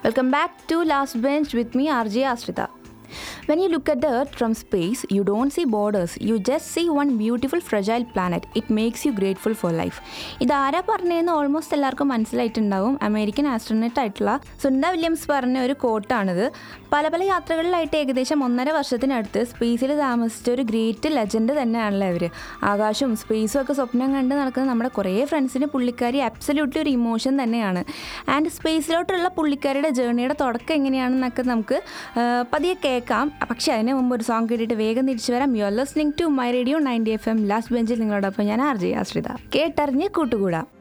Welcome back to Last Bench with me, RJ Ashrita. When you look at the Earth from space, you don't see borders. You just see one beautiful, fragile planet. It makes you grateful for life. ഇതാരാ പറഞ്ഞതെന്ന് almost എല്ലാവർക്കും മനസ്സിലായിട്ടുണ്ടാവും American ആസ്ട്രോനറ്റ് ആയിട്ടുള്ള Sunda Williams പറഞ്ഞ ഒരു കോട്ടാണിത് പല പല യാത്രകളിലായിട്ട് ഏകദേശം ഒന്നര വർഷത്തിനടുത്ത് സ്പേസിൽ താമസിച്ച ഒരു ഗ്രേറ്റ് ലെജൻഡ് തന്നെയാണല്ലോ ഇവർ ആകാശവും സ്പേസും ഒക്കെ സ്വപ്നം കണ്ട് നടക്കുന്ന നമ്മുടെ കുറേ ഫ്രണ്ട്സിന് പുള്ളിക്കാരി അബ്സല്യൂട്ട്ലി ഒരു ഇമോഷൻ തന്നെയാണ് ആൻഡ് സ്പേസിലോട്ടുള്ള പുള്ളിക്കാരിയുടെ ജേർണിയുടെ തുടക്കം എങ്ങനെയാണെന്നൊക്കെ നമുക്ക് ആ, പതിയെ കേൾക്കാം പക്ഷേ അതിന് മുമ്പ് ഒരു സോങ് കേട്ടിട്ട് വേഗം തിരിച്ചു വരാം you are listening to my radio ninety F M last ബെഞ്ചിൽ നിങ്ങളോടൊപ്പം ഞാൻ ആർ ജെ ആശ്രിത കേട്ടറിഞ്ഞ് കൂട്ടുകൂടാം